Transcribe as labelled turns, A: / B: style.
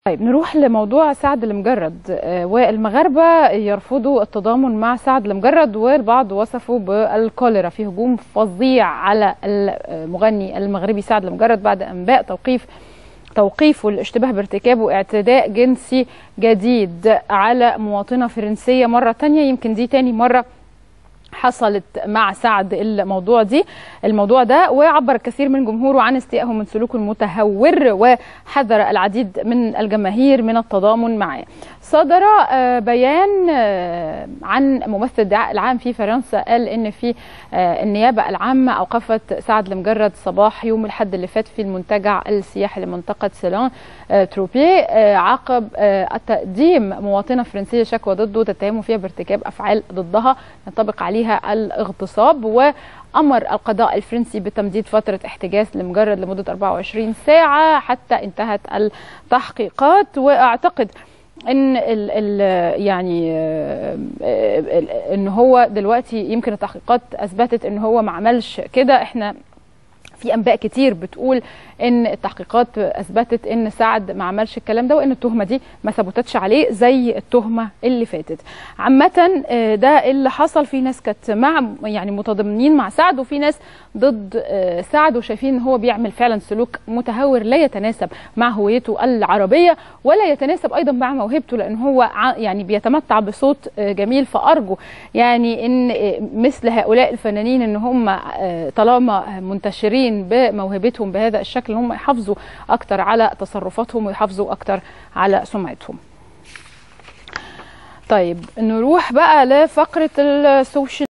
A: طيب نروح لموضوع سعد المجرد آه، والمغاربه يرفضوا التضامن مع سعد المجرد والبعض وصفوا بالكوليرا في هجوم فظيع على المغني المغربي سعد المجرد بعد انباء توقيف توقيفه الاشتباه بارتكابه اعتداء جنسي جديد على مواطنه فرنسيه مره تانية يمكن دي تاني مره حصلت مع سعد الموضوع دي الموضوع ده وعبر الكثير من جمهوره عن استيائهم من سلوكه المتهور وحذر العديد من الجماهير من التضامن معاه صدر آه، بيان آه، عن ممثل الدعاء العام في فرنسا قال ان في آه، النيابه العامه اوقفت سعد لمجرد صباح يوم الاحد اللي فات في المنتجع السياحي لمنطقه سيلان تروبي عقب تقديم مواطنه فرنسيه شكوى ضده تتهمه فيها بارتكاب افعال ضدها ينطبق عليها الاغتصاب وامر القضاء الفرنسي بتمديد فتره احتجاز لمجرد لمده 24 ساعه حتى انتهت التحقيقات واعتقد ان ال ال يعني ان هو دلوقتي يمكن التحقيقات اثبتت ان هو ما عملش كده احنا في انباء كتير بتقول ان التحقيقات اثبتت ان سعد ما عملش الكلام ده وان التهمه دي ما ثبتتش عليه زي التهمه اللي فاتت عامه ده اللي حصل في ناس كانت مع يعني متضامنين مع سعد وفي ناس ضد سعد وشايفين ان هو بيعمل فعلا سلوك متهور لا يتناسب مع هويته العربيه ولا يتناسب ايضا مع موهبته لان هو يعني بيتمتع بصوت جميل فارجو يعني ان مثل هؤلاء الفنانين ان هم طالما منتشرين بموهبتهم بهذا الشكل ان هم يحافظوا اكتر على تصرفاتهم ويحافظوا اكتر على سمعتهم طيب نروح بقى لفقره السوشيال